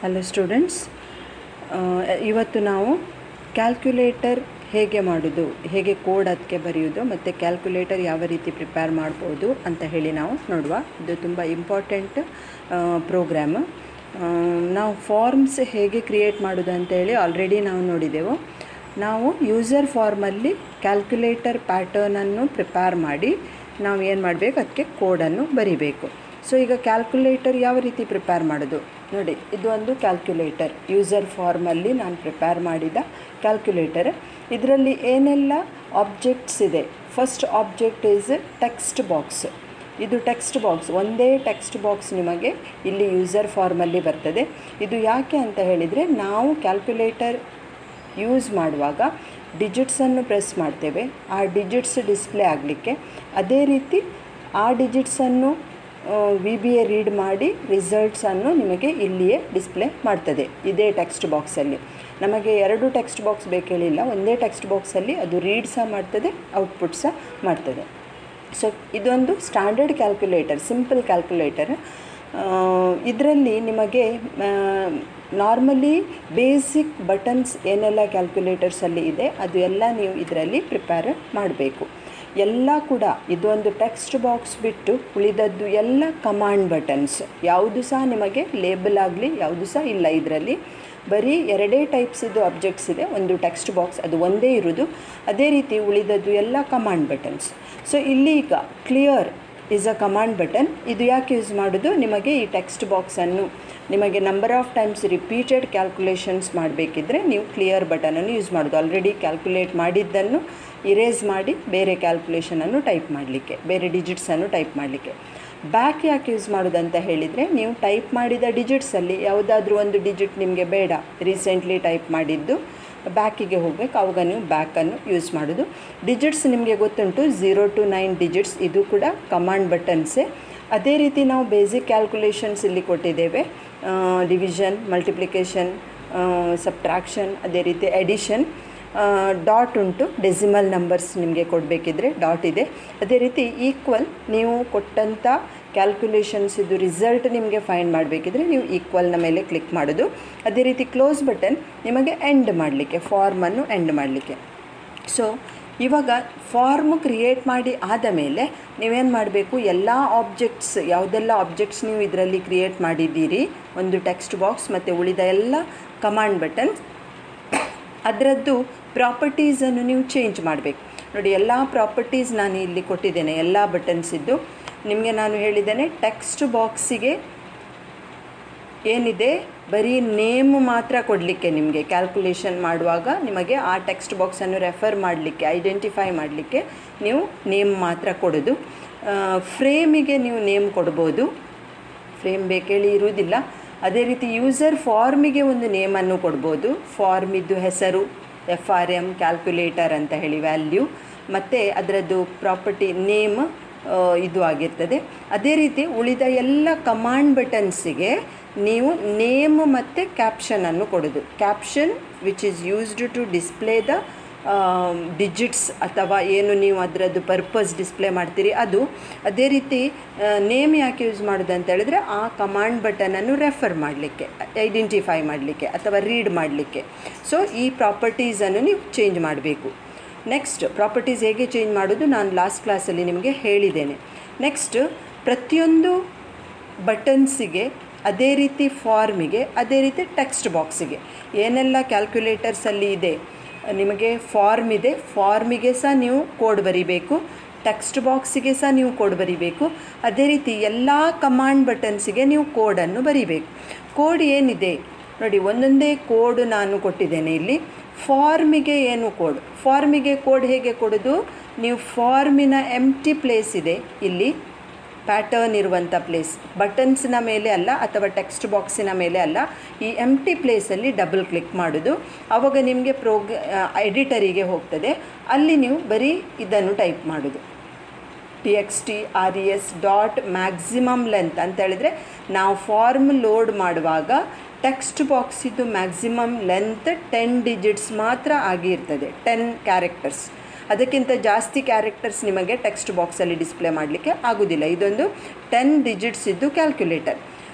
hello students ಇವತ್ತು ನಾವು calculator ಹೇಗೆ ಮಾಡೋದು ಹೇಗೆ ಕೋಡ್ ಅದಕ್ಕೆ ಬರೆಯೋದು ಮತ್ತು ಕ್ಯಾಲ್ಕುಲೇಟರ್ ಯಾವ ರೀತಿ ಪ್ರಿಪೇರ್ ಮಾಡ್ಬೋದು ಅಂತ ಹೇಳಿ ನಾವು ನೋಡುವ ಇದು ತುಂಬ ಇಂಪಾರ್ಟೆಂಟ್ ಪ್ರೋಗ್ರಾಮ್ ನಾವು ಫಾರ್ಮ್ಸ್ ಹೇಗೆ ಕ್ರಿಯೇಟ್ ಮಾಡೋದು ಅಂತೇಳಿ ಆಲ್ರೆಡಿ ನಾವು ನೋಡಿದೆವು ನಾವು ಯೂಸರ್ ಫಾರ್ಮಲ್ಲಿ ಕ್ಯಾಲ್ಕುಲೇಟರ್ ಪ್ಯಾಟರ್ನನ್ನು ಪ್ರಿಪೇರ್ ಮಾಡಿ ನಾವು ಏನು ಮಾಡಬೇಕು ಅದಕ್ಕೆ ಕೋಡನ್ನು ಬರಿಬೇಕು ಸೊ ಈಗ ಕ್ಯಾಲ್ಕುಲೇಟರ್ ಯಾವ ರೀತಿ ಪ್ರಿಪೇರ್ ಮಾಡೋದು ನೋಡಿ ಇದು ಒಂದು ಕ್ಯಾಲ್ಕುಲೇಟರ್ ಯೂಸರ್ ಫಾರ್ಮಲ್ಲಿ ನಾನು ಪ್ರಿಪೇರ್ ಮಾಡಿದ ಕ್ಯಾಲ್ಕುಲೇಟರ್ ಇದರಲ್ಲಿ ಏನೆಲ್ಲ ಆಬ್ಜೆಕ್ಟ್ಸ್ ಇದೆ first object is text box ಇದು ಟೆಕ್ಸ್ಟ್ ಬಾಕ್ಸ್ ಒಂದೇ ಟೆಕ್ಸ್ಟ್ ಬಾಕ್ಸ್ ನಿಮಗೆ ಇಲ್ಲಿ ಯೂಸರ್ ಫಾರ್ಮಲ್ಲಿ ಬರ್ತದೆ ಇದು ಯಾಕೆ ಅಂತ ಹೇಳಿದರೆ ನಾವು ಕ್ಯಾಲ್ಕುಲೇಟರ್ ಯೂಸ್ ಮಾಡುವಾಗ ಡಿಜಿಟ್ಸನ್ನು ಪ್ರೆಸ್ ಮಾಡ್ತೇವೆ ಆ ಡಿಜಿಟ್ಸ್ ಡಿಸ್ಪ್ಲೇ ಆಗಲಿಕ್ಕೆ ಅದೇ ರೀತಿ ಆ ಡಿಜಿಟ್ಸನ್ನು ವಿ ಬಿ ಎ ರೀಡ್ ಮಾಡಿ ರಿಸಲ್ಟ್ಸನ್ನು ನಿಮಗೆ ಇಲ್ಲಿಯೇ ಡಿಸ್ಪ್ಲೇ ಮಾಡ್ತದೆ ಇದೇ ಟೆಕ್ಸ್ಟ್ ಬಾಕ್ಸಲ್ಲಿ ನಮಗೆ ಎರಡು ಟೆಕ್ಸ್ಟ್ ಬಾಕ್ಸ್ ಬೇಕೇಳಿಲ್ಲ ಒಂದೇ ಟೆಕ್ಸ್ಟ್ ಬಾಕ್ಸಲ್ಲಿ ಅದು ರೀಡ್ ಸಹ ಮಾಡ್ತದೆ ಔಟ್ಪುಟ್ ಸಹ ಮಾಡ್ತದೆ ಸೊ ಇದೊಂದು ಸ್ಟ್ಯಾಂಡರ್ಡ್ ಕ್ಯಾಲ್ಕುಲೇಟರ್ ಸಿಂಪಲ್ ಕ್ಯಾಲ್ಕುಲೇಟರ್ ಇದರಲ್ಲಿ ನಿಮಗೆ ನಾರ್ಮಲಿ ಬೇಸಿಕ್ ಬಟನ್ಸ್ ಏನೆಲ್ಲ ಕ್ಯಾಲ್ಕುಲೇಟರ್ಸಲ್ಲಿ ಇದೆ ಅದು ಎಲ್ಲ ನೀವು ಇದರಲ್ಲಿ ಪ್ರಿಪೇರ್ ಮಾಡಬೇಕು ಎಲ್ಲ ಕೂಡ ಇದೊಂದು ಟೆಕ್ಸ್ಟ್ ಬಾಕ್ಸ್ ಬಿಟ್ಟು ಉಳಿದದ್ದು ಎಲ್ಲ ಕಮಾಂಡ್ ಬಟನ್ಸ್ ಯಾವುದು ಸಹ ನಿಮಗೆ ಲೇಬಲ್ ಆಗಲಿ ಯಾವುದು ಸಹ ಇಲ್ಲ ಇದರಲ್ಲಿ ಬರೀ ಎರಡೇ ಟೈಪ್ಸ್ ಇದು ಅಬ್ಜೆಕ್ಟ್ಸ್ ಇದೆ ಒಂದು ಟೆಕ್ಸ್ಟ್ ಬಾಕ್ಸ್ ಅದು ಒಂದೇ ಇರೋದು ಅದೇ ರೀತಿ ಉಳಿದದ್ದು ಎಲ್ಲ ಕಮಾಂಡ್ ಬಟನ್ಸ್ ಸೊ ಇಲ್ಲಿ ಈಗ clear is a command button ಇದು ಯಾಕೆ ಯೂಸ್ ಮಾಡೋದು ನಿಮಗೆ ಈ ಟೆಕ್ಸ್ಟ್ ಬಾಕ್ಸನ್ನು ನಿಮಗೆ number of times repeated calculations ಮಾಡಬೇಕಿದ್ರೆ ನೀವು ಕ್ಲಿಯರ್ ಬಟನನ್ನು ಯೂಸ್ ಮಾಡೋದು ಆಲ್ರೆಡಿ ಕ್ಯಾಲ್ಕುಲೇಟ್ ಮಾಡಿದ್ದನ್ನು ಇರೇಸ್ ಮಾಡಿ ಬೇರೆ ಕ್ಯಾಲ್ಕುಲೇಷನನ್ನು ಟೈಪ್ ಮಾಡಲಿಕ್ಕೆ ಬೇರೆ ಡಿಜಿಟ್ಸನ್ನು ಟೈಪ್ ಮಾಡಲಿಕ್ಕೆ ಬ್ಯಾಕ್ ಯಾಕೆ ಯೂಸ್ ಮಾಡೋದಂತ ಹೇಳಿದರೆ ನೀವು ಟೈಪ್ ಮಾಡಿದ ಡಿಜಿಟ್ಸಲ್ಲಿ ಯಾವುದಾದ್ರೂ ಒಂದು ಡಿಜಿಟ್ ನಿಮಗೆ ಬೇಡ ರೀಸೆಂಟ್ಲಿ ಟೈಪ್ ಮಾಡಿದ್ದು ಬ್ಯಾಕಿಗೆ ಹೋಗಬೇಕು ಅವಾಗ ನೀವು ಬ್ಯಾಕನ್ನು ಯೂಸ್ ಮಾಡೋದು ಡಿಜಿಟ್ಸ್ ನಿಮಗೆ ಗೊತ್ತುಂಟು ಝೀರೋ ಟು ನೈನ್ ಡಿಜಿಟ್ಸ್ ಇದು ಕೂಡ ಕಮಾಂಡ್ ಬಟನ್ಸೇ ಅದೇ ರೀತಿ ನಾವು ಬೇಸಿಕ್ ಕ್ಯಾಲ್ಕುಲೇಷನ್ಸ್ ಇಲ್ಲಿ ಕೊಟ್ಟಿದ್ದೇವೆ ಡಿವಿಷನ್ ಮಲ್ಟಿಪ್ಲಿಕೇಶನ್ ಸಬ್ಟ್ರಾಕ್ಷನ್ ಅದೇ ರೀತಿ ಎಡಿಷನ್ ಡಾಟ್ ಉಂಟು ಡೆಸಿಮಲ್ ನಂಬರ್ಸ್ ನಿಮಗೆ ಕೊಡಬೇಕಿದ್ರೆ ಡಾಟ್ ಇದೆ ಅದೇ ರೀತಿ ಈಕ್ವಲ್ ನೀವು ಕೊಟ್ಟಂಥ ಕ್ಯಾಲ್ಕುಲೇಷನ್ಸ್ ಇದು ರಿಸಲ್ಟ್ ನಿಮಗೆ ಫೈಂಡ್ ಮಾಡಬೇಕಿದ್ರೆ ನೀವು ಈಕ್ವಲ್ನ ಮೇಲೆ ಕ್ಲಿಕ್ ಮಾಡೋದು ಅದೇ ರೀತಿ ಕ್ಲೋಸ್ ಬಟನ್ ನಿಮಗೆ ಎಂಡ್ ಮಾಡಲಿಕ್ಕೆ ಫಾರ್ಮನ್ನು ಎಂಡ್ ಮಾಡಲಿಕ್ಕೆ ಸೊ ಇವಾಗ ಫಾರ್ಮ್ ಕ್ರಿಯೇಟ್ ಮಾಡಿ ಆದ ಮೇಲೆ ನೀವೇನು ಮಾಡಬೇಕು ಎಲ್ಲ ಆಬ್ಜೆಕ್ಟ್ಸ್ ಯಾವುದೆಲ್ಲ ಆಬ್ಜೆಕ್ಟ್ಸ್ ನೀವು ಇದರಲ್ಲಿ ಕ್ರಿಯೇಟ್ ಮಾಡಿದ್ದೀರಿ ಒಂದು ಟೆಕ್ಸ್ಟ್ ಬಾಕ್ಸ್ ಮತ್ತು ಉಳಿದ ಎಲ್ಲ ಕಮಾಂಡ್ ಬಟನ್ಸ್ ಅದರದ್ದು ಪ್ರಾಪರ್ಟೀಸನ್ನು ನೀವು ಚೇಂಜ್ ಮಾಡಬೇಕು ನೋಡಿ ಎಲ್ಲ ಪ್ರಾಪರ್ಟೀಸ್ ನಾನು ಇಲ್ಲಿ ಕೊಟ್ಟಿದ್ದೇನೆ ಎಲ್ಲ ಬಟನ್ಸಿದ್ದು ನಿಮಗೆ ನಾನು ಹೇಳಿದ್ದೇನೆ ಟೆಕ್ಸ್ಟ್ ಬಾಕ್ಸಿಗೆ ಏನಿದೆ ಬರೀ ನೇಮ್ ಮಾತ್ರ ಕೊಡಲಿಕ್ಕೆ ನಿಮಗೆ ಕ್ಯಾಲ್ಕುಲೇಷನ್ ಮಾಡುವಾಗ ನಿಮಗೆ ಆ ಟೆಕ್ಸ್ಟ್ ಬಾಕ್ಸನ್ನು ರೆಫರ್ ಮಾಡಲಿಕ್ಕೆ ಐಡೆಂಟಿಫೈ ಮಾಡಲಿಕ್ಕೆ ನೀವು ನೇಮ್ ಮಾತ್ರ ಕೊಡೋದು ಫ್ರೇಮಿಗೆ ನೀವು ನೇಮ್ ಕೊಡ್ಬೋದು ಫ್ರೇಮ್ ಬೇಕೇಳಿ ಇರುವುದಿಲ್ಲ ಅದೇ ರೀತಿ ಯೂಸರ್ ಫಾರ್ಮಿಗೆ ಒಂದು ನೇಮನ್ನು ಕೊಡ್ಬೋದು ಫಾರ್ಮಿದ್ದು ಹೆಸರು ಎಫ್ ಆರ್ ಎಮ್ ಕ್ಯಾಲ್ಕುಲೇಟರ್ ಅಂತ ಹೇಳಿ ವ್ಯಾಲ್ಯೂ ಮತ್ತು ಅದರದ್ದು ಪ್ರಾಪರ್ಟಿ ನೇಮ್ ಇದು ಆಗಿರ್ತದೆ ಅದೇ ರೀತಿ ಉಳಿದ ಎಲ್ಲ ಕಮಾಂಡ್ ಬಟನ್ಸಿಗೆ ನೀವು ನೇಮ್ ಮತ್ತು ಕ್ಯಾಪ್ಷನನ್ನು ಕೊಡೋದು caption which is used to display the digits ಅಥವಾ ಏನು ನೀವು ಅದರದ್ದು ಪರ್ಪಸ್ ಡಿಸ್ಪ್ಲೇ ಮಾಡ್ತೀರಿ ಅದು ಅದೇ ರೀತಿ ನೇಮ್ ಯಾಕೆ ಯೂಸ್ ಮಾಡೋದು ಅಂತ ಹೇಳಿದ್ರೆ ಆ ಕಮಾಂಡ್ ಬಟನನ್ನು ರೆಫರ್ ಮಾಡಲಿಕ್ಕೆ ಐಡೆಂಟಿಫೈ ಮಾಡಲಿಕ್ಕೆ ಅಥವಾ ರೀಡ್ ಮಾಡಲಿಕ್ಕೆ ಸೊ ಈ ಪ್ರಾಪರ್ಟೀಸನ್ನು ನೀವು ಚೇಂಜ್ ಮಾಡಬೇಕು ನೆಕ್ಸ್ಟ್ ಪ್ರಾಪರ್ಟೀಸ್ ಹೇಗೆ ಚೇಂಜ್ ಮಾಡೋದು ನಾನು ಲಾಸ್ಟ್ ಕ್ಲಾಸಲ್ಲಿ ನಿಮಗೆ ಹೇಳಿದ್ದೇನೆ ನೆಕ್ಸ್ಟ್ ಪ್ರತಿಯೊಂದು ಬಟನ್ಸಿಗೆ ಅದೇ ರೀತಿ ಫಾರ್ಮಿಗೆ ಅದೇ ರೀತಿ ಟೆಕ್ಸ್ಟ್ ಬಾಕ್ಸಿಗೆ ಏನೆಲ್ಲ ಕ್ಯಾಲ್ಕುಲೇಟರ್ಸಲ್ಲಿ ಇದೆ ನಿಮಗೆ ಫಾರ್ಮ್ ಇದೆ ಫಾರ್ಮಿಗೆ ಸಹ ನೀವು ಕೋಡ್ ಬರಿಬೇಕು ಟೆಕ್ಸ್ಟ್ ಬಾಕ್ಸಿಗೆ ಸಹ ನೀವು ಕೋಡ್ ಬರಿಬೇಕು ಅದೇ ರೀತಿ ಎಲ್ಲ ಕಮಾಂಡ್ ಬಟನ್ಸಿಗೆ ನೀವು ಕೋಡನ್ನು ಬರಿಬೇಕು ಕೋಡ್ ಏನಿದೆ ನೋಡಿ ಒಂದೊಂದೇ ಕೋಡ್ ನಾನು ಕೊಟ್ಟಿದ್ದೇನೆ ಇಲ್ಲಿ ಫಾರ್ಮಿಗೆ ಏನು ಕೋಡ್ ಫಾರ್ಮಿಗೆ ಕೋಡ್ ಹೇಗೆ ಕೊಡೋದು ನೀವು ಫಾರ್ಮಿನ ಎಂಟಿ ಪ್ಲೇಸ್ ಇದೆ ಇಲ್ಲಿ ಪ್ಯಾಟರ್ನ್ ಇರುವಂಥ ಪ್ಲೇಸ್ ಬಟನ್ಸ್ನ ಮೇಲೆ ಅಲ್ಲ ಅಥವಾ ಟೆಕ್ಸ್ಟ್ ಬಾಕ್ಸಿನ ಮೇಲೆ ಅಲ್ಲ ಈ ಎಂಟಿ ಪ್ಲೇಸಲ್ಲಿ ಡಬಲ್ ಕ್ಲಿಕ್ ಮಾಡೋದು ಆವಾಗ ನಿಮಗೆ ಪ್ರೋಗ್ ಎಡಿಟರಿಗೆ ಹೋಗ್ತದೆ ಅಲ್ಲಿ ನೀವು ಬರೀ ಇದನ್ನು ಟೈಪ್ ಮಾಡೋದು T X T R E S dot maximum length ಅಂತ ಹೇಳಿದರೆ ನಾವು ಫಾರ್ಮ್ ಲೋಡ್ ಮಾಡುವಾಗ ಟೆಕ್ಸ್ಟ್ ಬಾಕ್ಸಿದ್ದು ಮ್ಯಾಕ್ಸಿಮಮ್ ಲೆಂತ್ ಟೆನ್ ಡಿಜಿಟ್ಸ್ ಮಾತ್ರ ಆಗಿರ್ತದೆ ಟೆನ್ ಕ್ಯಾರೆಕ್ಟರ್ಸ್ ಅದಕ್ಕಿಂತ ಜಾಸ್ತಿ ಕ್ಯಾರೆಕ್ಟರ್ಸ್ ನಿಮಗೆ ಟೆಕ್ಸ್ಟ್ ಬಾಕ್ಸಲ್ಲಿ ಡಿಸ್ಪ್ಲೇ ಮಾಡಲಿಕ್ಕೆ ಆಗೋದಿಲ್ಲ ಇದೊಂದು ಟೆನ್ ಡಿಜಿಟ್ಸ್ ಇದ್ದು ಕ್ಯಾಲ್ಕುಲೇಟರ್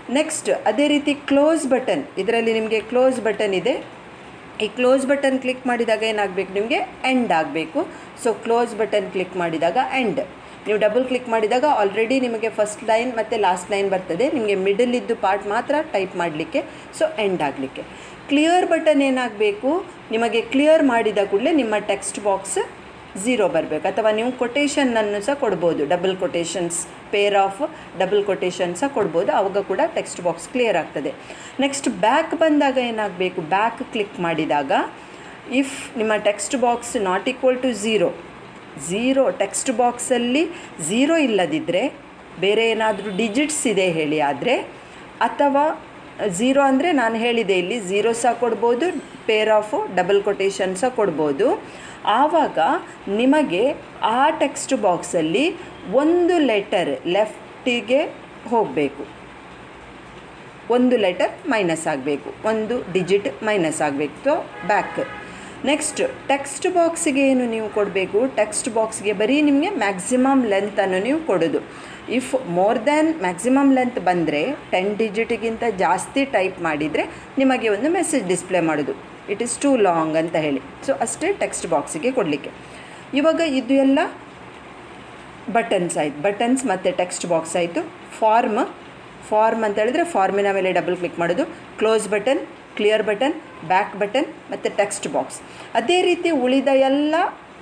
ನೆಕ್ಸ್ಟ್ ಅದೇ ರೀತಿ ಕ್ಲೋಸ್ ಬಟನ್ ಇದರಲ್ಲಿ ನಿಮಗೆ ಕ್ಲೋಸ್ ಬಟನ್ ಇದೆ ಈ ಕ್ಲೋಸ್ ಬಟನ್ ಕ್ಲಿಕ್ ಮಾಡಿದಾಗ ಏನಾಗಬೇಕು ನಿಮಗೆ ಎಂಡ್ ಆಗಬೇಕು ಸೊ ಕ್ಲೋಸ್ ಬಟನ್ ಕ್ಲಿಕ್ ಮಾಡಿದಾಗ ಎಂಡ್ ನೀವು ಡಬಲ್ ಕ್ಲಿಕ್ ಮಾಡಿದಾಗ ಆಲ್ರೆಡಿ ನಿಮಗೆ ಫಸ್ಟ್ ಲೈನ್ ಮತ್ತು ಲಾಸ್ಟ್ ಲೈನ್ ಬರ್ತದೆ ನಿಮಗೆ ಮಿಡಲ್ ಇದ್ದು ಪಾರ್ಟ್ ಮಾತ್ರ ಟೈಪ್ ಮಾಡಲಿಕ್ಕೆ ಸೊ ಎಂಡ್ ಆಗಲಿಕ್ಕೆ ಕ್ಲಿಯರ್ ಬಟನ್ ಏನಾಗಬೇಕು ನಿಮಗೆ ಕ್ಲಿಯರ್ ಮಾಡಿದ ಕೂಡಲೇ ನಿಮ್ಮ ಟೆಕ್ಸ್ಟ್ ಬಾಕ್ಸ್ ಝೀರೋ ಬರಬೇಕು ಅಥವಾ ನೀವು ಕೊಟೇಶನನ್ನು ಸಹ ಕೊಡ್ಬೋದು double quotations pair of double quotation ಸಹ ಕೊಡ್ಬೋದು ಆವಾಗ ಕೂಡ ಟೆಕ್ಸ್ಟ್ ಬಾಕ್ಸ್ ಕ್ಲಿಯರ್ ಆಗ್ತದೆ ನೆಕ್ಸ್ಟ್ ಬ್ಯಾಕ್ ಬಂದಾಗ ಏನಾಗಬೇಕು ಬ್ಯಾಕ್ ಕ್ಲಿಕ್ ಮಾಡಿದಾಗ ಇಫ್ ನಿಮ್ಮ text box not equal to zero zero text ಬಾಕ್ಸಲ್ಲಿ ಝೀರೋ ಇಲ್ಲದಿದ್ದರೆ ಬೇರೆ ಏನಾದರೂ ಡಿಜಿಟ್ಸ್ ಇದೆ ಹೇಳಿ ಆದರೆ ಅಥವಾ ಝೀರೋ ಅಂದರೆ ನಾನು ಹೇಳಿದೆ ಇಲ್ಲಿ ಝೀರೋ ಸಹ ಕೊಡ್ಬೋದು ಪೇರ್ ಆಫು ಡಬಲ್ ಕೊಟೇಶನ್ ಸಹ ಕೊಡ್ಬೋದು ಆವಾಗ ನಿಮಗೆ ಆ ಟೆಕ್ಸ್ಟ್ ಬಾಕ್ಸಲ್ಲಿ ಒಂದು ಲೆಟರ್ ಲೆಫ್ಟಿಗೆ ಹೋಗಬೇಕು ಒಂದು ಲೆಟರ್ ಮೈನಸ್ ಆಗಬೇಕು ಒಂದು ಡಿಜಿಟ್ ಮೈನಸ್ ಆಗಬೇಕು ಸೊ ಬ್ಯಾಕ್ ನೆಕ್ಸ್ಟ್ ಟೆಕ್ಸ್ಟ್ ಬಾಕ್ಸಿಗೆ ಏನು ನೀವು ಕೊಡಬೇಕು ಟೆಕ್ಸ್ಟ್ ಬಾಕ್ಸ್ಗೆ ಬರೀ ನಿಮಗೆ ಮ್ಯಾಕ್ಸಿಮಮ್ ಲೆಂತನ್ನು ನೀವು ಕೊಡೋದು if more than maximum length ಬಂದರೆ ಟೆನ್ ಡಿಜಿಟ್ಗಿಂತ ಜಾಸ್ತಿ ಟೈಪ್ ಮಾಡಿದರೆ ನಿಮಗೆ ಒಂದು ಮೆಸೇಜ್ ಡಿಸ್ಪ್ಲೇ ಮಾಡೋದು ಇಟ್ ಈಸ್ ಟೂ ಲಾಂಗ್ ಅಂತ ಹೇಳಿ ಸೊ ಅಷ್ಟೇ ಟೆಕ್ಸ್ಟ್ ಬಾಕ್ಸಿಗೆ ಕೊಡಲಿಕ್ಕೆ ಇವಾಗ ಇದು ಎಲ್ಲ ಬಟನ್ಸ್ ಆಯಿತು ಬಟನ್ಸ್ ಮತ್ತು ಟೆಕ್ಸ್ಟ್ ಬಾಕ್ಸ್ ಆಯಿತು ಫಾರ್ಮ್ ಫಾರ್ಮ್ ಅಂತ ಹೇಳಿದ್ರೆ ಫಾರ್ಮಿನ ಮೇಲೆ ಡಬಲ್ ಕ್ಲಿಕ್ ಮಾಡೋದು close button clear button back button ಮತ್ತು ಟೆಕ್ಸ್ಟ್ ಬಾಕ್ಸ್ ಅದೇ ರೀತಿ ಉಳಿದ ಎಲ್ಲ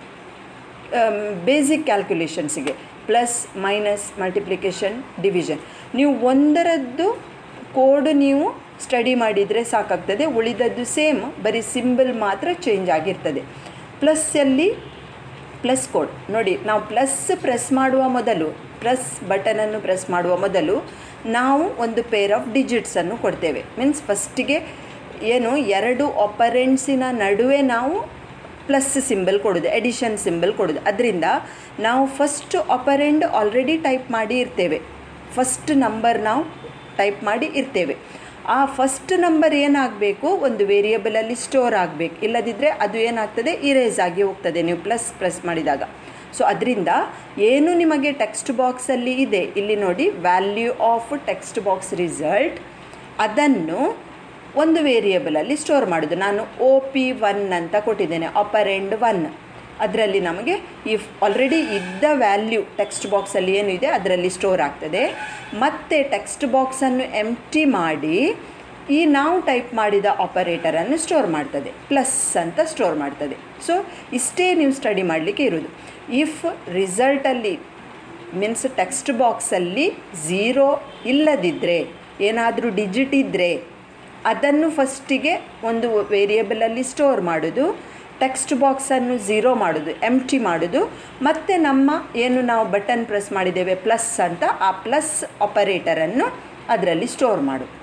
ಬೇಸಿಕ್ ಕ್ಯಾಲ್ಕುಲೇಷನ್ಸಿಗೆ ಪ್ಲಸ್ ಮೈನಸ್ ಮಲ್ಟಿಪ್ಲಿಕೇಶನ್ ಡಿವಿಷನ್ ನೀವು ಒಂದರದ್ದು ಕೋಡ್ ನೀವು ಸ್ಟಡಿ ಮಾಡಿದರೆ ಸಾಕಾಗ್ತದೆ ಉಳಿದದ್ದು ಸೇಮ್ ಬರೀ ಸಿಂಬಲ್ ಮಾತ್ರ ಚೇಂಜ್ ಆಗಿರ್ತದೆ ಪ್ಲಸ್ಸಲ್ಲಿ ಪ್ಲಸ್ ಕೋಡ್ ನೋಡಿ ನಾವು ಪ್ಲಸ್ ಪ್ರೆಸ್ ಮಾಡುವ ಮೊದಲು ಪ್ಲಸ್ ಬಟನನ್ನು ಪ್ರೆಸ್ ಮಾಡುವ ಮೊದಲು ನಾವು ಒಂದು ಪೇರ್ ಆಫ್ ಡಿಜಿಟ್ಸನ್ನು ಕೊಡ್ತೇವೆ ಮೀನ್ಸ್ ಫಸ್ಟಿಗೆ ಏನು ಎರಡು ಆಪರೆಂಟ್ಸಿನ ನಡುವೆ ನಾವು ಪ್ಲಸ್ ಸಿಂಬಲ್ ಕೊಡೋದು ಎಡಿಷನ್ ಸಿಂಬಲ್ ಕೊಡೋದು ಅದರಿಂದ ನಾವು ಫಸ್ಟ್ ಆಪರೆಂಡ್ ಆಲ್ರೆಡಿ ಟೈಪ್ ಮಾಡಿ ಇರ್ತೇವೆ ಫಸ್ಟ್ ನಂಬರ್ ನಾವು ಟೈಪ್ ಮಾಡಿ ಇರ್ತೇವೆ ಆ ಫಸ್ಟ್ ನಂಬರ್ ಏನಾಗಬೇಕು ಒಂದು ವೇರಿಯಬಲಲ್ಲಿ ಸ್ಟೋರ್ ಆಗಬೇಕು ಇಲ್ಲದಿದ್ದರೆ ಅದು ಏನಾಗ್ತದೆ ಇರೇಸ್ ಆಗಿ ಹೋಗ್ತದೆ ನೀವು ಪ್ಲಸ್ ಪ್ರೆಸ್ ಮಾಡಿದಾಗ ಸೊ ಅದರಿಂದ ಏನು ನಿಮಗೆ ಟೆಕ್ಸ್ಟ್ ಬಾಕ್ಸಲ್ಲಿ ಇದೆ ಇಲ್ಲಿ ನೋಡಿ value of text box result ಅದನ್ನು ಒಂದು ವೇರಿಯಬಲಲ್ಲಿ ಸ್ಟೋರ್ ಮಾಡೋದು ನಾನು ಒ ಪಿ ಒನ್ ಅಂತ ಕೊಟ್ಟಿದ್ದೇನೆ ಆಪರೆಂಡ್ ಒನ್ ಅದರಲ್ಲಿ ನಮಗೆ ಇಫ್ ಆಲ್ರೆಡಿ ಇದ್ದ ವ್ಯಾಲ್ಯೂ ಟೆಕ್ಸ್ಟ್ ಬಾಕ್ಸಲ್ಲಿ ಏನು ಇದೆ ಅದರಲ್ಲಿ ಸ್ಟೋರ್ ಆಗ್ತದೆ ಮತ್ತು ಟೆಕ್ಸ್ಟ್ ಬಾಕ್ಸನ್ನು ಎಂಟಿ ಮಾಡಿ ಈ ನಾವು ಟೈಪ್ ಮಾಡಿದ ಆಪರೇಟರನ್ನು ಸ್ಟೋರ್ ಮಾಡ್ತದೆ ಪ್ಲಸ್ ಅಂತ ಸ್ಟೋರ್ ಮಾಡ್ತದೆ ಸೊ ಇಷ್ಟೇ ನೀವು ಸ್ಟಡಿ ಮಾಡಲಿಕ್ಕೆ ಇರೋದು ಇಫ್ ರಿಸಲ್ಟಲ್ಲಿ ಮೀನ್ಸ್ ಟೆಕ್ಸ್ಟ್ ಬಾಕ್ಸಲ್ಲಿ ಝೀರೋ ಇಲ್ಲದಿದ್ದರೆ ಏನಾದರೂ ಡಿಜಿಟ್ ಇದ್ದರೆ ಅದನ್ನು ಫಸ್ಟಿಗೆ ಒಂದು ವೇರಿಯಬಲಲ್ಲಿ ಸ್ಟೋರ್ ಮಾಡೋದು ಟೆಕ್ಸ್ಟ್ ಬಾಕ್ಸನ್ನು ಝೀರೋ ಮಾಡೋದು ಎಂಟಿ ಮಾಡೋದು ಮತ್ತು ನಮ್ಮ ಏನು ನಾವು ಬಟನ್ ಪ್ರೆಸ್ ಮಾಡಿದ್ದೇವೆ ಪ್ಲಸ್ ಅಂತ ಆ ಪ್ಲಸ್ ಆಪರೇಟರನ್ನು ಅದರಲ್ಲಿ ಸ್ಟೋರ್ ಮಾಡೋದು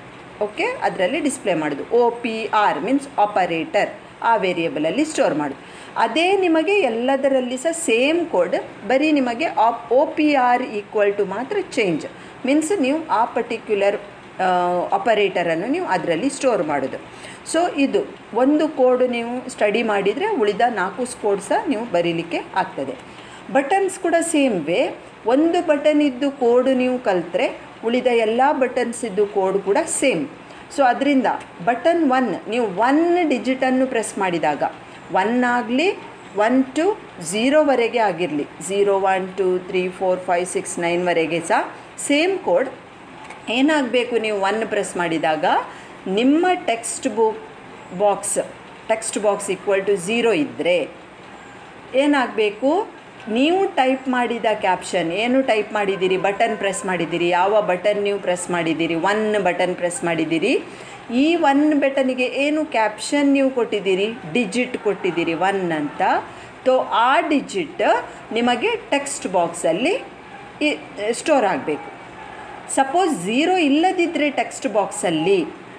ಓಕೆ ಅದರಲ್ಲಿ ಡಿಸ್ಪ್ಲೇ ಮಾಡೋದು O P R means operator ಆ ವೇರಿಯಬಲಲ್ಲಿ ಸ್ಟೋರ್ ಮಾಡೋದು ಅದೇ ನಿಮಗೆ ಎಲ್ಲದರಲ್ಲಿ ಸಹ ಸೇಮ್ ಕೋಡ್ ಬರೀ ನಿಮಗೆ op O P R equal to ಮಾತ್ರ ಚೇಂಜ್ ಮೀನ್ಸ್ ನೀವು ಆ ಪರ್ಟಿಕ್ಯುಲರ್ ಆಪರೇಟರನ್ನು ನೀವು ಅದರಲ್ಲಿ ಸ್ಟೋರ್ ಮಾಡೋದು ಸೊ ಇದು ಒಂದು ಕೋಡ್ ನೀವು ಸ್ಟಡಿ ಮಾಡಿದರೆ ಉಳಿದ ನಾಲ್ಕು ಕೋಡ್ ಸಹ ನೀವು ಬರೀಲಿಕ್ಕೆ ಆಗ್ತದೆ ಬಟನ್ಸ್ ಕೂಡ ಸೇಮ್ ವೇ ಒಂದು ಬಟನ್ ಇದ್ದು ಕೋಡ್ ನೀವು ಕಲಿತ್ರೆ ಉಳಿದ ಎಲ್ಲ ಬಟನ್ಸ್ ಇದ್ದು ಕೋಡ್ ಕೂಡ ಸೇಮ್ ಸೊ ಅದರಿಂದ ಬಟನ್ ಒನ್ ನೀವು ಒನ್ ಡಿಜಿಟನ್ನು ಪ್ರೆಸ್ ಮಾಡಿದಾಗ ಒನ್ ಆಗಲಿ ಒನ್ ಟು ಝೀರೋವರೆಗೆ ಆಗಿರಲಿ zero one two three four five six ನೈನ್ವರೆಗೆ ಸಹ ಸೇಮ್ ಕೋಡ್ ಏನಾಗಬೇಕು ನೀವು ಒನ್ ಪ್ರೆಸ್ ಮಾಡಿದಾಗ ನಿಮ್ಮ text book box text box equal to zero ಇದ್ದರೆ ಏನಾಗಬೇಕು ನೀವು ಟೈಪ್ ಮಾಡಿದ ಕ್ಯಾಪ್ಷನ್ ಏನು ಟೈಪ್ ಮಾಡಿದ್ದೀರಿ ಬಟನ್ ಪ್ರೆಸ್ ಮಾಡಿದ್ದೀರಿ ಯಾವ ಬಟನ್ ನೀವು ಪ್ರೆಸ್ ಮಾಡಿದ್ದೀರಿ ಒನ್ ಬಟನ್ ಪ್ರೆಸ್ ಮಾಡಿದ್ದೀರಿ ಈ ಒನ್ ಬಟನಿಗೆ ಏನು ಕ್ಯಾಪ್ಷನ್ ನೀವು ಕೊಟ್ಟಿದ್ದೀರಿ ಡಿಜಿಟ್ ಕೊಟ್ಟಿದ್ದೀರಿ ಒನ್ ಅಂತ ತೋ ಆ ಡಿಜಿಟ್ ನಿಮಗೆ ಟೆಕ್ಸ್ಟ್ ಬಾಕ್ಸಲ್ಲಿ ಸ್ಟೋರ್ ಆಗಬೇಕು ಸಪೋಸ್ ಝೀರೋ ಇಲ್ಲದಿದ್ದರೆ ಟೆಕ್ಸ್ಟ್ ಬಾಕ್ಸಲ್ಲಿ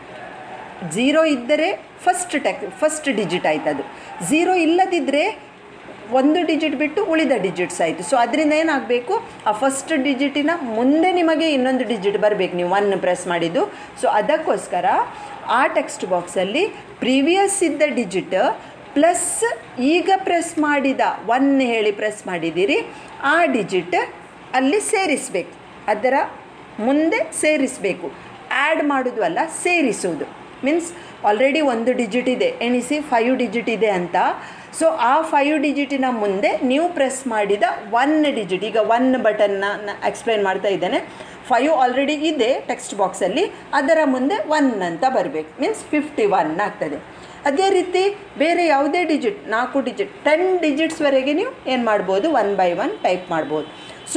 ಝೀರೋ ಇದ್ದರೆ ಫಸ್ಟ್ ಟೆಕ್ ಫಸ್ಟ್ ಡಿಜಿಟ್ ಆಯ್ತು ಅದು ಝೀರೋ ಇಲ್ಲದಿದ್ದರೆ ಒಂದು ಡಿಜಿಟ್ ಬಿಟ್ಟು ಉಳಿದ ಡಿಜಿಟ್ಸ್ ಆಯಿತು ಸೊ ಅದರಿಂದ ಏನಾಗಬೇಕು ಆ ಫಸ್ಟ್ ಡಿಜಿಟಿನ ಮುಂದೆ ನಿಮಗೆ ಇನ್ನೊಂದು ಡಿಜಿಟ್ ಬರಬೇಕು ನೀವು ಒನ್ ಪ್ರೆಸ್ ಮಾಡಿದ್ದು ಸೊ ಅದಕ್ಕೋಸ್ಕರ ಆ ಟೆಕ್ಸ್ಟ್ ಬಾಕ್ಸಲ್ಲಿ ಪ್ರೀವಿಯಸ್ ಇದ್ದ ಡಿಜಿಟ್ ಪ್ಲಸ್ ಈಗ ಪ್ರೆಸ್ ಮಾಡಿದ ಒನ್ ಹೇಳಿ ಪ್ರೆಸ್ ಮಾಡಿದ್ದೀರಿ ಆ ಡಿಜಿಟ್ ಅಲ್ಲಿ ಸೇರಿಸಬೇಕು ಅದರ ಮುಂದೆ ಸೇರಿಸಬೇಕು ಆ್ಯಡ್ ಮಾಡೋದು ಅಲ್ಲ ಸೇರಿಸೋದು ಮೀನ್ಸ್ ಆಲ್ರೆಡಿ ಒಂದು ಡಿಜಿಟ್ ಇದೆ ಎಣಿಸಿ ಫೈವ್ ಡಿಜಿಟ್ ಇದೆ ಅಂತ ಸೊ ಆ ಫೈವ್ ಡಿಜಿಟಿನ ಮುಂದೆ ನೀವು ಪ್ರೆಸ್ ಮಾಡಿದ ಒನ್ ಡಿಜಿಟ್ ಈಗ ಒನ್ ಬಟನ್ನ ಎಕ್ಸ್ಪ್ಲೈನ್ ಮಾಡ್ತಾ ಇದ್ದೇನೆ ಫೈವ್ ಆಲ್ರೆಡಿ ಇದೆ ಟೆಕ್ಸ್ಟ್ ಬಾಕ್ಸಲ್ಲಿ ಅದರ ಮುಂದೆ ಒನ್ ಅಂತ ಬರಬೇಕು ಮೀನ್ಸ್ ಫಿಫ್ಟಿ ಒನ್ ಆಗ್ತದೆ ಅದೇ ರೀತಿ ಬೇರೆ ಯಾವುದೇ ಡಿಜಿಟ್ ನಾಲ್ಕು ಡಿಜಿಟ್ ಟೆನ್ ಡಿಜಿಟ್ಸ್ವರೆಗೆ ನೀವು ಏನು ಮಾಡ್ಬೋದು ಒನ್ ಬೈ ಒನ್ ಟೈಪ್ ಮಾಡ್ಬೋದು ಸೊ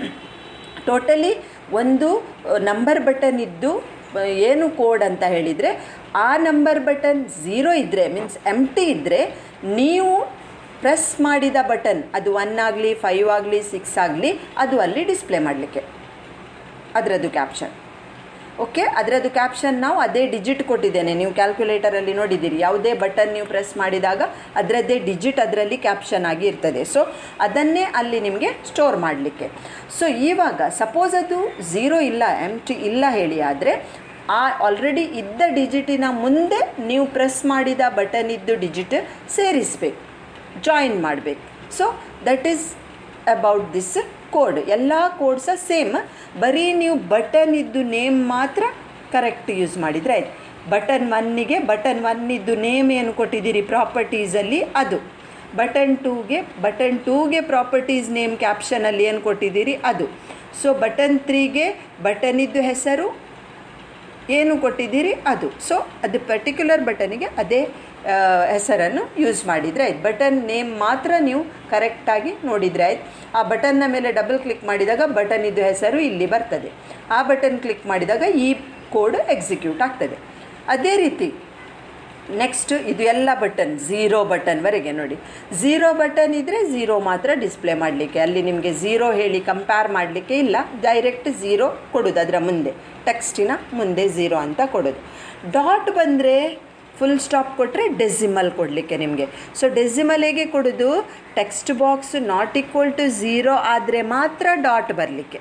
ಟೋಟಲಿ ಒಂದು ನಂಬರ್ ಬಟನ್ ಇದ್ದು ಏನು ಕೋಡ್ ಅಂತ ಹೇಳಿದರೆ ಆ ನಂಬರ್ ಬಟನ್ ಝೀರೋ ಇದ್ದರೆ ಮೀನ್ಸ್ ಎಮ್ ಟಿ ಇದ್ದರೆ ನೀವು ಪ್ರೆಸ್ ಮಾಡಿದ ಬಟನ್ ಅದು ಒನ್ ಆಗಲಿ ಫೈವ್ ಆಗಲಿ ಸಿಕ್ಸ್ ಆಗಲಿ ಅದು ಅಲ್ಲಿ ಡಿಸ್ಪ್ಲೇ ಮಾಡಲಿಕ್ಕೆ ಅದರದ್ದು ಕ್ಯಾಪ್ಷನ್ ಓಕೆ ಅದರದ್ದು ಕ್ಯಾಪ್ಷನ್ ನಾವು ಅದೇ ಡಿಜಿಟ್ ಕೊಟ್ಟಿದ್ದೇನೆ ನೀವು ಕ್ಯಾಲ್ಕುಲೇಟರಲ್ಲಿ ನೋಡಿದ್ದೀರಿ ಯಾವುದೇ ಬಟನ್ ನೀವು ಪ್ರೆಸ್ ಮಾಡಿದಾಗ ಅದರದ್ದೇ ಡಿಜಿಟ್ ಅದರಲ್ಲಿ ಕ್ಯಾಪ್ಷನ್ ಆಗಿ ಇರ್ತದೆ ಸೊ ಅದನ್ನೇ ಅಲ್ಲಿ ನಿಮಗೆ ಸ್ಟೋರ್ ಮಾಡಲಿಕ್ಕೆ ಸೊ ಇವಾಗ ಸಪೋಸ್ ಅದು ಝೀರೋ ಇಲ್ಲ ಎಮ್ ಟಿ ಇಲ್ಲ ಹೇಳಿ ಆದರೆ ಆ ಆಲ್ರೆಡಿ ಇದ್ದ ಡಿಜಿಟಿನ ಮುಂದೆ ನೀವು ಪ್ರೆಸ್ ಮಾಡಿದ ಬಟನ್ ಇದ್ದು ಡಿಜಿಟ್ ಸೇರಿಸ್ಬೇಕು ಜಾಯಿನ್ ಮಾಡಬೇಕು so that is about this code ಎಲ್ಲ ಕೋಡ್ ಸಹ ಸೇಮ್ ಬರೀ ನೀವು ಬಟನ್ ಇದ್ದು ನೇಮ್ ಮಾತ್ರ ಕರೆಕ್ಟ್ ಯೂಸ್ ಮಾಡಿದರೆ ಆಯ್ತು ಬಟನ್ ಒನ್ನಿಗೆ ಬಟನ್ ಒನ್ನಿದ್ದು ನೇಮ್ ಏನು ಕೊಟ್ಟಿದ್ದೀರಿ ಪ್ರಾಪರ್ಟೀಸಲ್ಲಿ ಅದು ಬಟನ್ ಟೂಗೆ ಬಟನ್ ಟೂಗೆ ಪ್ರಾಪರ್ಟೀಸ್ ನೇಮ್ ಕ್ಯಾಪ್ಷನಲ್ಲಿ ಏನು ಕೊಟ್ಟಿದ್ದೀರಿ ಅದು ಸೊ ಬಟನ್ ತ್ರೀಗೆ ಬಟನಿದ್ದು ಹೆಸರು ಏನು ಕೊಟ್ಟಿದ್ದೀರಿ ಅದು ಸೊ ಅದು ಪರ್ಟಿಕ್ಯುಲರ್ ಬಟನಿಗೆ ಅದೇ ಹೆಸರನ್ನು ಯೂಸ್ ಮಾಡಿದರೆ ಆಯ್ತು ಬಟನ್ ನೇಮ್ ಮಾತ್ರ ನೀವು ಕರೆಕ್ಟಾಗಿ ನೋಡಿದರೆ ಆಯ್ತು ಆ ಬಟನ್ನ ಮೇಲೆ ಡಬಲ್ ಕ್ಲಿಕ್ ಮಾಡಿದಾಗ ಬಟನ್ ಇದು ಹೆಸರು ಇಲ್ಲಿ ಬರ್ತದೆ ಆ ಬಟನ್ ಕ್ಲಿಕ್ ಮಾಡಿದಾಗ ಈ ಕೋಡ್ ಎಕ್ಸಿಕ್ಯೂಟ್ ಆಗ್ತದೆ ಅದೇ ರೀತಿ ನೆಕ್ಸ್ಟ್ ಇದು ಎಲ್ಲ ಬಟನ್ ಝೀರೋ ಬಟನ್ವರೆಗೆ ನೋಡಿ ಝೀರೋ ಬಟನ್ ಇದ್ದರೆ ಝೀರೋ ಮಾತ್ರ ಡಿಸ್ಪ್ಲೇ ಮಾಡಲಿಕ್ಕೆ ಅಲ್ಲಿ ನಿಮಗೆ ಝೀರೋ ಹೇಳಿ ಕಂಪೇರ್ ಮಾಡಲಿಕ್ಕೆ ಇಲ್ಲ ಡೈರೆಕ್ಟ್ ಝೀರೋ ಕೊಡೋದು ಅದರ ಮುಂದೆ ಟೆಕ್ಸ್ಟಿನ ಮುಂದೆ ಝೀರೋ ಅಂತ ಕೊಡೋದು ಡಾಟ್ ಬಂದರೆ ಫುಲ್ ಸ್ಟಾಪ್ ಕೊಟ್ಟರೆ ಡೆಸಿಮಲ್ ಕೊಡಲಿಕ್ಕೆ ನಿಮಗೆ ಸೊ ಡೆಸಿಮಲ್ ಹೇಗೆ ಕೊಡೋದು text box not equal to zero ಆದರೆ ಮಾತ್ರ ಡಾಟ್ ಬರಲಿಕ್ಕೆ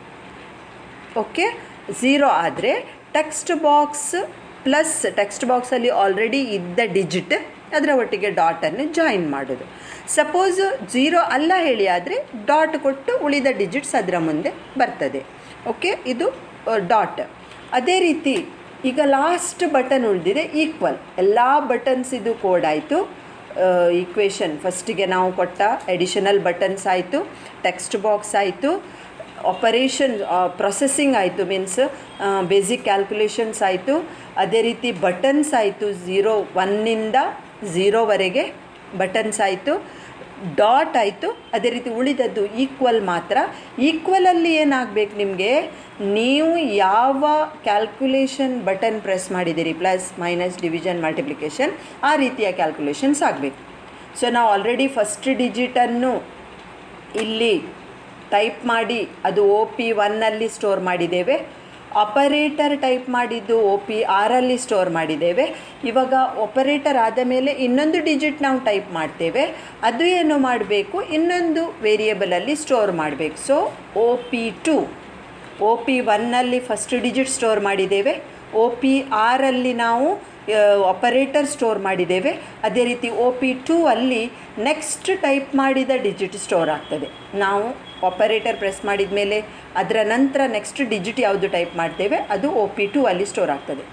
ಓಕೆ ಝೀರೋ ಆದರೆ ಟೆಕ್ಸ್ಟ್ ಬಾಕ್ಸ್ ಪ್ಲಸ್ ಟೆಕ್ಸ್ಟ್ ಬಾಕ್ಸಲ್ಲಿ ಆಲ್ರೆಡಿ ಇದ್ದ ಡಿಜಿಟ್ ಅದರ ಒಟ್ಟಿಗೆ ಡಾಟನ್ನು ಜಾಯಿನ್ ಮಾಡೋದು ಸಪೋಸ್ ಝೀರೋ ಅಲ್ಲ ಹೇಳಿ ಆದರೆ ಡಾಟ್ ಕೊಟ್ಟು ಉಳಿದ ಡಿಜಿಟ್ಸ್ ಅದರ ಮುಂದೆ ಬರ್ತದೆ ಓಕೆ ಇದು ಡಾಟ್ ಅದೇ ರೀತಿ ಈಗ ಲಾಸ್ಟ್ ಬಟನ್ ಉಳಿದಿದೆ ಈಕ್ವಲ್ ಎಲ್ಲ ಬಟನ್ಸ್ ಇದು ಕೋಡ್ ಆಯಿತು ಈಕ್ವೇಷನ್ ಫಸ್ಟಿಗೆ ನಾವು ಕೊಟ್ಟ ಎಡಿಷನಲ್ ಬಟನ್ಸ್ ಆಯಿತು ಟೆಕ್ಸ್ಟ್ ಬಾಕ್ಸ್ ಆಯಿತು ಆಪರೇಷನ್ ಪ್ರೊಸೆಸಿಂಗ್ ಆಯಿತು ಮೀನ್ಸ್ ಬೇಸಿಕ್ ಕ್ಯಾಲ್ಕುಲೇಷನ್ಸ್ ಆಯಿತು ಅದೇ ರೀತಿ ಬಟನ್ಸ್ ಆಯಿತು ಝೀರೋ ಒನ್ನಿಂದ ಝೀರೋವರೆಗೆ ಬಟನ್ಸ್ ಆಯಿತು ಡಾಟ್ ಆಯಿತು ಅದೇ ರೀತಿ ಉಳಿದದ್ದು ಈಕ್ವಲ್ ಮಾತ್ರ ಈಕ್ವಲಲ್ಲಿ ಏನಾಗಬೇಕು ನಿಮಗೆ ನೀವು ಯಾವ ಕ್ಯಾಲ್ಕುಲೇಷನ್ ಬಟನ್ ಪ್ರೆಸ್ ಮಾಡಿದ್ದೀರಿ ಪ್ಲಸ್ ಮೈನಸ್ ಡಿವಿಷನ್ ಮಲ್ಟಿಪ್ಲಿಕೇಶನ್ ಆ ರೀತಿಯ ಕ್ಯಾಲ್ಕುಲೇಷನ್ಸ್ ಆಗಬೇಕು ಸೊ ನಾವು ಆಲ್ರೆಡಿ ಫಸ್ಟ್ ಡಿಜಿಟನ್ನು ಇಲ್ಲಿ ಟೈಪ್ ಮಾಡಿ ಅದು ಒ ಪಿ ಒನ್ನಲ್ಲಿ ಸ್ಟೋರ್ ಮಾಡಿದ್ದೇವೆ ಆಪರೇಟರ್ ಟೈಪ್ ಮಾಡಿದ್ದು ಒ ಪಿ ಆರಲ್ಲಿ ಸ್ಟೋರ್ ಮಾಡಿದ್ದೇವೆ ಇವಾಗ ಆಪರೇಟರ್ ಆದ ಮೇಲೆ ಇನ್ನೊಂದು ಡಿಜಿಟ್ ನಾವು ಟೈಪ್ ಮಾಡ್ತೇವೆ ಅದು ಏನು ಮಾಡಬೇಕು ಇನ್ನೊಂದು ವೇರಿಯೇಬಲಲ್ಲಿ ಸ್ಟೋರ್ ಮಾಡಬೇಕು so O P two O P ಒನ್ನಲ್ಲಿ ಫಸ್ಟ್ ಡಿಜಿಟ್ ಸ್ಟೋರ್ ಮಾಡಿದ್ದೇವೆ ಒ ಪಿ ಆರಲ್ಲಿ ನಾವು ಆಪರೇಟರ್ ಸ್ಟೋರ್ ಮಾಡಿದ್ದೇವೆ ಅದೇ ರೀತಿ ಒ ಪಿ ಟೂ ಅಲ್ಲಿ ನೆಕ್ಸ್ಟ್ ಟೈಪ್ ಮಾಡಿದ ಡಿಜಿಟ್ ಸ್ಟೋರ್ ಆಗ್ತದೆ ನಾವು ಆಪರೇಟರ್ ಪ್ರೆಸ್ ಮಾಡಿದ ಮೇಲೆ ಅದರ ನಂತರ ನೆಕ್ಸ್ಟ್ ಡಿಜಿಟ್ ಯಾವುದು ಟೈಪ್ ಮಾಡ್ತೇವೆ ಅದು ಒ ಪಿ ಟೂ ಅಲ್ಲಿ ಸ್ಟೋರ್ ಆಗ್ತದೆ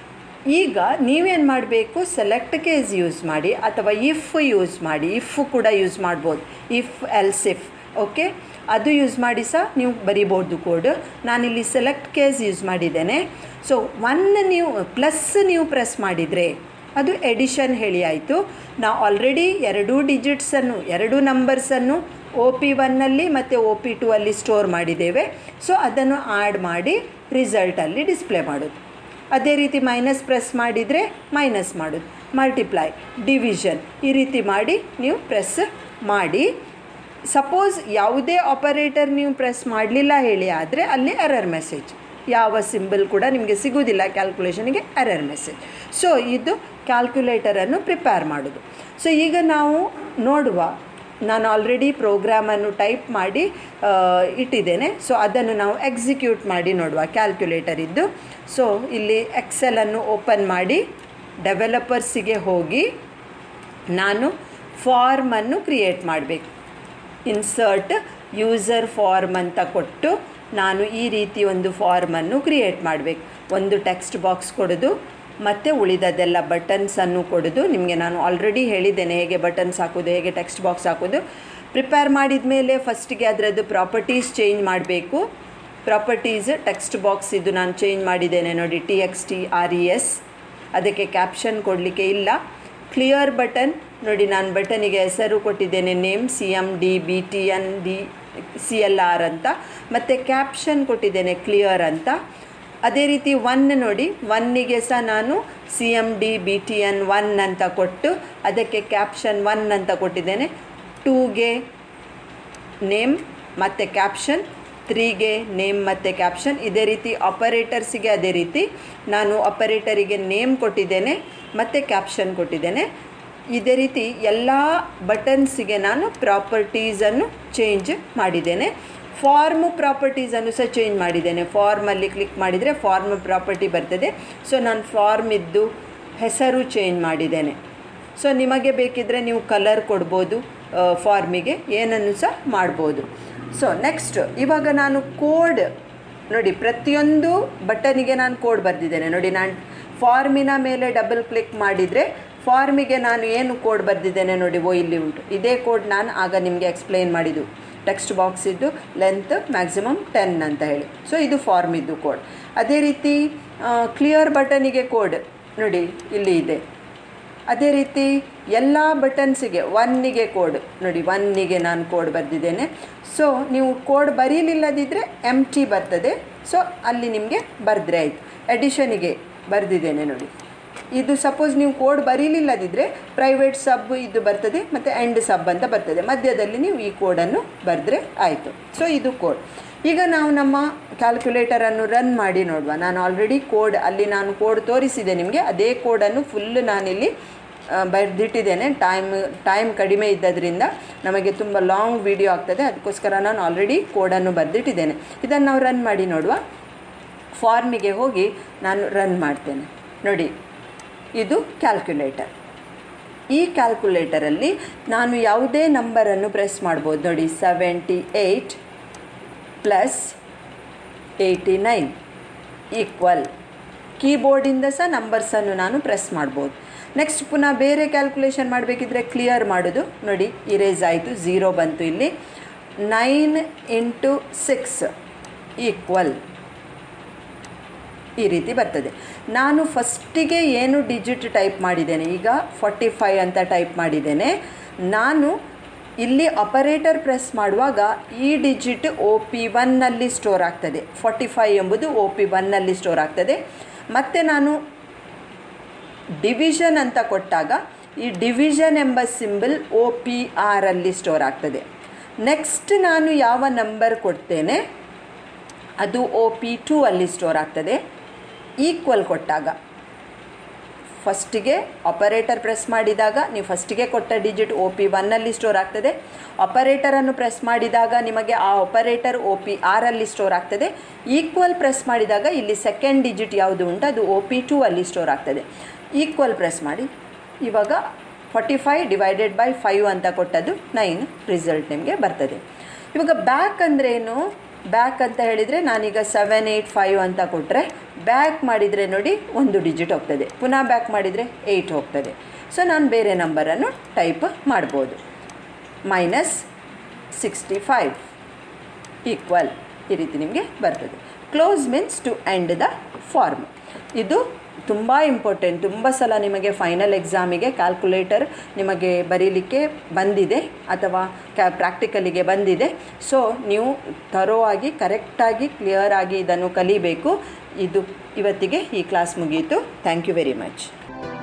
ಈಗ ನೀವೇನು ಮಾಡಬೇಕು ಸೆಲೆಕ್ಟ್ ಕೇಸ್ ಯೂಸ್ ಮಾಡಿ ಅಥವಾ ಇಫ್ ಯೂಸ್ ಮಾಡಿ ಇಫ್ ಕೂಡ ಯೂಸ್ ಮಾಡ್ಬೋದು ಇಫ್ ಎಲ್ಸ್ ಇಫ್ ಓಕೆ ಅದು ಯೂಸ್ ಮಾಡಿ ಸಹ ನೀವು ಬರಿಬೋದು ಕೋಡ್ ನಾನಿಲ್ಲಿ ಸೆಲೆಕ್ಟ್ ಕೇಸ್ ಯೂಸ್ ಮಾಡಿದ್ದೇನೆ ಸೊ ಒನ್ ನೀವು ಪ್ಲಸ್ ನೀವು ಪ್ರೆಸ್ ಮಾಡಿದರೆ ಅದು ಎಡಿಷನ್ ಹೇಳಿ ಆಯಿತು ನಾವು ಆಲ್ರೆಡಿ ಎರಡೂ ಡಿಜಿಟ್ಸನ್ನು ಎರಡು ನಂಬರ್ಸನ್ನು ಒ ಪಿ ಒನ್ನಲ್ಲಿ ಮತ್ತು ಒ ಪಿ ಟೂ ಅಲ್ಲಿ ಸ್ಟೋರ್ ಮಾಡಿದ್ದೇವೆ ಸೊ ಅದನ್ನು ಆ್ಯಡ್ ಮಾಡಿ ರಿಸಲ್ಟಲ್ಲಿ ಡಿಸ್ಪ್ಲೇ ಮಾಡೋದು ಅದೇ ರೀತಿ ಮೈನಸ್ ಪ್ರೆಸ್ ಮಾಡಿದರೆ ಮೈನಸ್ ಮಾಡೋದು ಮಲ್ಟಿಪ್ಲೈ ಡಿವಿಷನ್ ಈ ರೀತಿ ಮಾಡಿ ನೀವು ಪ್ರೆಸ್ ಮಾಡಿ ಸಪೋಸ್ ಯಾವುದೇ ಆಪರೇಟರ್ ನೀವು ಪ್ರೆಸ್ ಮಾಡಲಿಲ್ಲ ಹೇಳಿ ಆದರೆ ಅಲ್ಲಿ ಎರರ್ ಮೆಸೇಜ್ ಯಾವ ಸಿಂಬಲ್ ಕೂಡ ನಿಮಗೆ ಸಿಗೋದಿಲ್ಲ ಕ್ಯಾಲ್ಕುಲೇಷನಿಗೆ ಎರರ್ ಮೆಸೇಜ್ ಸೊ ಇದು ಕ್ಯಾಲ್ಕುಲೇಟರನ್ನು ಪ್ರಿಪೇರ್ ಮಾಡೋದು ಸೊ ಈಗ ನಾವು ನೋಡುವ ನಾನು ಆಲ್ರೆಡಿ ಪ್ರೋಗ್ರಾಮನ್ನು ಟೈಪ್ ಮಾಡಿ ಇಟ್ಟಿದ್ದೇನೆ ಸೊ ಅದನ್ನು ನಾವು ಎಕ್ಸಿಕ್ಯೂಟ್ ಮಾಡಿ ನೋಡುವ ಕ್ಯಾಲ್ಕುಲೇಟರ್ ಇದ್ದು ಸೊ ಇಲ್ಲಿ ಎಕ್ಸೆಲನ್ನು ಓಪನ್ ಮಾಡಿ ಡೆವಲಪರ್ಸಿಗೆ ಹೋಗಿ ನಾನು ಫಾರ್ಮನ್ನು ಕ್ರಿಯೇಟ್ ಮಾಡಬೇಕು ಇನ್ಸರ್ಟ್ ಯೂಸರ್ ಫಾರ್ಮ್ ಅಂತ ಕೊಟ್ಟು ನಾನು ಈ ರೀತಿ ಒಂದು ಫಾರ್ಮನ್ನು ಕ್ರಿಯೇಟ್ ಮಾಡಬೇಕು ಒಂದು ಟೆಕ್ಸ್ಟ್ ಬಾಕ್ಸ್ ಕೊಡೋದು ಮತ್ತು ಉಳಿದದೆಲ್ಲ ಬಟನ್ಸನ್ನು ಕೊಡೋದು ನಿಮಗೆ ನಾನು ಆಲ್ರೆಡಿ ಹೇಳಿದ್ದೇನೆ ಹೇಗೆ ಬಟನ್ಸ್ ಹಾಕೋದು ಹೇಗೆ ಟೆಕ್ಸ್ಟ್ ಬಾಕ್ಸ್ ಹಾಕೋದು ಪ್ರಿಪೇರ್ ಮಾಡಿದ ಮೇಲೆ ಫಸ್ಟಿಗೆ ಅದರದ್ದು ಪ್ರಾಪರ್ಟೀಸ್ ಚೇಂಜ್ ಮಾಡಬೇಕು ಪ್ರಾಪರ್ಟೀಸ್ ಟೆಕ್ಸ್ಟ್ ಬಾಕ್ಸ್ ಇದು ನಾನು ಚೇಂಜ್ ಮಾಡಿದ್ದೇನೆ ನೋಡಿ T X T R E S ಅದಕ್ಕೆ ಕ್ಯಾಪ್ಷನ್ ಕೊಡಲಿಕ್ಕೆ ಇಲ್ಲ ಕ್ಲಿಯರ್ ಬಟನ್ ನೋಡಿ ನಾನು ಬಟನಿಗೆ ಹೆಸರು ಕೊಟ್ಟಿದ್ದೇನೆ name C M D B T N D C L R ಅಂತ ಮತ್ತು ಕ್ಯಾಪ್ಷನ್ ಕೊಟ್ಟಿದ್ದೇನೆ ಕ್ಲಿಯರ್ ಅಂತ ಅದೇ ರೀತಿ ಒನ್ ನೋಡಿ ಒನ್ನಿಗೆ ಸಹ ನಾನು C M D B T N one ಅಂತ ಕೊಟ್ಟು ಅದಕ್ಕೆ ಕ್ಯಾಪ್ಷನ್ ಒನ್ ಅಂತ ಕೊಟ್ಟಿದ್ದೇನೆ ಟೂಗೆ ನೇಮ್ ಮತ್ತು ಕ್ಯಾಪ್ಷನ್ ತ್ರೀಗೆ ನೇಮ್ ಮತ್ತು ಕ್ಯಾಪ್ಷನ್ ಇದೇ ರೀತಿ ಆಪರೇಟರ್ಸಿಗೆ ಅದೇ ರೀತಿ ನಾನು ಆಪರೇಟರಿಗೆ ನೇಮ್ ಕೊಟ್ಟಿದ್ದೇನೆ ಮತ್ತು ಕ್ಯಾಪ್ಷನ್ ಕೊಟ್ಟಿದ್ದೇನೆ ಇದೇ ರೀತಿ ಎಲ್ಲ ಬಟನ್ಸಿಗೆ ನಾನು ಪ್ರಾಪರ್ಟೀಸನ್ನು ಚೇಂಜ್ ಮಾಡಿದ್ದೇನೆ ಫಾರ್ಮ್ ಪ್ರಾಪರ್ಟೀಸನ್ನು ಸಹ ಚೇಂಜ್ ಮಾಡಿದ್ದೇನೆ ಫಾರ್ಮಲ್ಲಿ ಕ್ಲಿಕ್ ಮಾಡಿದರೆ ಫಾರ್ಮ್ ಪ್ರಾಪರ್ಟಿ ಬರ್ತದೆ ಸೊ ನಾನು ಫಾರ್ಮ್ ಇದ್ದು ಹೆಸರು ಚೇಂಜ್ ಮಾಡಿದ್ದೇನೆ ಸೊ ನಿಮಗೆ ಬೇಕಿದ್ದರೆ ನೀವು ಕಲರ್ ಕೊಡ್ಬೋದು ಫಾರ್ಮಿಗೆ ಏನನ್ನು ಸಹ ಮಾಡ್ಬೋದು ಸೊ ನೆಕ್ಸ್ಟ್ ಇವಾಗ ನಾನು ಕೋಡ್ ನೋಡಿ ಪ್ರತಿಯೊಂದು ಬಟನಿಗೆ ನಾನು ಕೋಡ್ ಬರೆದಿದ್ದೇನೆ ನೋಡಿ ನಾನು ಫಾರ್ಮಿನ ಮೇಲೆ ಡಬಲ್ ಕ್ಲಿಕ್ ಮಾಡಿದರೆ ಫಾರ್ಮಿಗೆ ನಾನು ಏನು ಕೋಡ್ ಬರೆದಿದ್ದೇನೆ ನೋಡಿ ಓ ಇಲ್ಲಿ ಉಂಟು ಇದೇ ಕೋಡ್ ನಾನು ಆಗ ನಿಮಗೆ ಎಕ್ಸ್ಪ್ಲೈನ್ ಮಾಡಿದ್ದು ಟೆಕ್ಸ್ಟ್ ಬಾಕ್ಸ್ ಇದ್ದು ಲೆಂತ್ ಮ್ಯಾಕ್ಸಿಮಮ್ ಟೆನ್ ಅಂತ ಹೇಳಿ ಸೊ ಇದು ಫಾರ್ಮ್ ಇದ್ದು ಕೋಡ್ ಅದೇ ರೀತಿ ಕ್ಲಿಯರ್ ಬಟನಿಗೆ ಕೋಡ್ ನೋಡಿ ಇಲ್ಲಿ ಇದೆ ಅದೇ ರೀತಿ ಎಲ್ಲ ಬಟನ್ಸಿಗೆ ಒನ್ನಿಗೆ ಕೋಡ್ ನೋಡಿ ಒನ್ನಿಗೆ ನಾನು ಕೋಡ್ ಬರೆದಿದ್ದೇನೆ ಸೊ ನೀವು ಕೋಡ್ ಬರೀಲಿಲ್ಲದಿದ್ದರೆ ಎಮ್ ಟಿ ಬರ್ತದೆ ಸೊ ಅಲ್ಲಿ ನಿಮಗೆ ಬರೆದ್ರೆ ಆಯಿತು ಎಡಿಷನಿಗೆ ಬರೆದಿದ್ದೇನೆ ನೋಡಿ ಇದು ಸಪೋಸ್ ನೀವು ಕೋಡ್ ಬರೀಲಿಲ್ಲದಿದ್ದರೆ ಪ್ರೈವೇಟ್ ಸಬ್ ಇದು ಬರ್ತದೆ ಮತ್ತು ಎಂಡ್ ಸಬ್ ಅಂತ ಬರ್ತದೆ ಮಧ್ಯದಲ್ಲಿ ನೀವು ಈ ಕೋಡನ್ನು ಬರೆದ್ರೆ ಆಯಿತು ಸೊ ಇದು ಕೋಡ್ ಈಗ ನಾವು ನಮ್ಮ ಕ್ಯಾಲ್ಕುಲೇಟರನ್ನು ರನ್ ಮಾಡಿ ನೋಡುವ ನಾನು ಆಲ್ರೆಡಿ ಕೋಡ್ ಅಲ್ಲಿ ನಾನು ಕೋಡ್ ತೋರಿಸಿದೆ ನಿಮಗೆ ಅದೇ ಕೋಡನ್ನು ಫುಲ್ ನಾನಿಲ್ಲಿ ಬರೆದಿಟ್ಟಿದ್ದೇನೆ ಟೈಮ್ ಟೈಮ್ ಕಡಿಮೆ ಇದ್ದದ್ರಿಂದ ನಮಗೆ ತುಂಬ ಲಾಂಗ್ ವಿಡಿಯೋ ಆಗ್ತದೆ ಅದಕ್ಕೋಸ್ಕರ ನಾನು ಆಲ್ರೆಡಿ ಕೋಡನ್ನು ಬರೆದಿಟ್ಟಿದ್ದೇನೆ ಇದನ್ನು ನಾವು ರನ್ ಮಾಡಿ ನೋಡುವ ಫಾರ್ಮಿಗೆ ಹೋಗಿ ನಾನು ರನ್ ಮಾಡ್ತೇನೆ ನೋಡಿ ಇದು ಕ್ಯಾಲ್ಕುಲೇಟರ್ ಈ ಕ್ಯಾಲ್ಕುಲೇಟರಲ್ಲಿ ನಾನು ಯಾವುದೇ ನಂಬರನ್ನು ಪ್ರೆಸ್ ಮಾಡ್ಬೋದು ನೋಡಿ seventy eight plus eighty nine equal ಕೀಬೋರ್ಡಿಂದ ಸಹ ನಂಬರ್ಸನ್ನು ನಾನು ಪ್ರೆಸ್ ಮಾಡ್ಬೋದು ನೆಕ್ಸ್ಟ್ ಪುನಃ ಬೇರೆ ಕ್ಯಾಲ್ಕುಲೇಷನ್ ಮಾಡಬೇಕಿದ್ರೆ ಕ್ಲಿಯರ್ ಮಾಡೋದು ನೋಡಿ ಇರೇಸ್ ಆಯಿತು ಝೀರೋ ಬಂತು ಇಲ್ಲಿ ನೈನ್ ಇಂಟು ಸಿಕ್ಸ್ ಈಕ್ವಲ್ ಈ ರೀತಿ ಬರ್ತದೆ ನಾನು ಫಸ್ಟಿಗೆ ಏನು ಡಿಜಿಟ್ ಟೈಪ್ ಮಾಡಿದ್ದೇನೆ ಈಗ ಫಾರ್ಟಿ ಫೈವ್ ಅಂತ ಟೈಪ್ ಮಾಡಿದ್ದೇನೆ ನಾನು ಇಲ್ಲಿ ಆಪರೇಟರ್ ಪ್ರೆಸ್ ಮಾಡುವಾಗ ಈ ಡಿಜಿಟ್ ಒ ಪಿ ಒನ್ನಲ್ಲಿ ಸ್ಟೋರ್ ಆಗ್ತದೆ ಫಾರ್ಟಿ ಫೈವ್ ಎಂಬುದು ಒ ಪಿ ಒನ್ನಲ್ಲಿ ಸ್ಟೋರ್ ಆಗ್ತದೆ ಮತ್ತು ನಾನು ಡಿವಿಷನ್ ಅಂತ ಕೊಟ್ಟಾಗ ಈ ಡಿವಿಷನ್ ಎಂಬ ಸಿಂಬಲ್ ಒ ಪಿ ಆರಲ್ಲಿ ಸ್ಟೋರ್ ಆಗ್ತದೆ ನೆಕ್ಸ್ಟ್ ನಾನು ಯಾವ ನಂಬರ್ ಕೊಡ್ತೇನೆ ಅದು ಒ ಪಿ ಟೂ ಅಲ್ಲಿ ಸ್ಟೋರ್ ಆಗ್ತದೆ ಈಕ್ವಲ್ ಕೊಟ್ಟಾಗ ಫಸ್ಟಿಗೆ ಆಪರೇಟರ್ ಪ್ರೆಸ್ ಮಾಡಿದಾಗ ನೀವು ಫಸ್ಟಿಗೆ ಕೊಟ್ಟ ಡಿಜಿಟ್ ಒ ಪಿ ಒನ್ನಲ್ಲಿ ಸ್ಟೋರ್ ಆಗ್ತದೆ ಆಪರೇಟರನ್ನು ಪ್ರೆಸ್ ಮಾಡಿದಾಗ ನಿಮಗೆ ಆ ಆಪರೇಟರ್ ಒ ಪಿ ಆರಲ್ಲಿ ಸ್ಟೋರ್ ಆಗ್ತದೆ ಈಕ್ವಲ್ ಪ್ರೆಸ್ ಮಾಡಿದಾಗ ಇಲ್ಲಿ ಸೆಕೆಂಡ್ ಡಿಜಿಟ್ ಯಾವುದು ಉಂಟು ಅದು ಒ ಪಿ ಟೂ ಅಲ್ಲಿ ಸ್ಟೋರ್ ಆಗ್ತದೆ ಈಕ್ವಲ್ ಪ್ರೆಸ್ ಮಾಡಿ ಇವಾಗ forty five divided by five ಅಂತ ಕೊಟ್ಟದ್ದು ನೈನ್ ರಿಸಲ್ಟ್ ನಿಮಗೆ ಬರ್ತದೆ ಇವಾಗ ಬ್ಯಾಕ್ ಅಂದರೆ ಏನು ಬ್ಯಾಕ್ ಅಂತ ಹೇಳಿದರೆ ನಾನೀಗ ಸೆವೆನ್ ಏಯ್ಟ್ ಫೈವ್ ಅಂತ ಕೊಟ್ಟರೆ ಬ್ಯಾಕ್ ಮಾಡಿದರೆ ನೋಡಿ ಒಂದು ಡಿಜಿಟ್ ಹೋಗ್ತದೆ ಪುನಃ ಬ್ಯಾಕ್ ಮಾಡಿದರೆ ಏಯ್ಟ್ ಹೋಗ್ತದೆ ಸೊ ನಾನು ಬೇರೆ ನಂಬರನ್ನು ಟೈಪ್ ಮಾಡ್ಬೋದು ಮೈನಸ್ ಸಿಕ್ಸ್ಟಿ ಫೈವ್ ಈಕ್ವಲ್ ಈ ರೀತಿ ನಿಮಗೆ ಬರ್ತದೆ close means to end the form ಇದು ತುಂಬ ಇಂಪಾರ್ಟೆಂಟ್ ತುಂಬ ಸಲ ನಿಮಗೆ ಫೈನಲ್ ಎಕ್ಸಾಮಿಗೆ ಕ್ಯಾಲ್ಕುಲೇಟರ್ ನಿಮಗೆ ಬರೀಲಿಕ್ಕೆ ಬಂದಿದೆ ಅಥವಾ ಕ್ಯಾ ಪ್ರಾಕ್ಟಿಕಲಿಗೆ ಬಂದಿದೆ ಸೊ ನೀವು ಥರೋ ಆಗಿ ಕರೆಕ್ಟಾಗಿ ಕ್ಲಿಯರ್ ಆಗಿ ಇದನ್ನು ಕಲಿಬೇಕು ಇದು ಇವತ್ತಿಗೆ ಈ ಕ್ಲಾಸ್ ಮುಗಿಯಿತು ಥ್ಯಾಂಕ್ ಯು ವೆರಿ ಮಚ್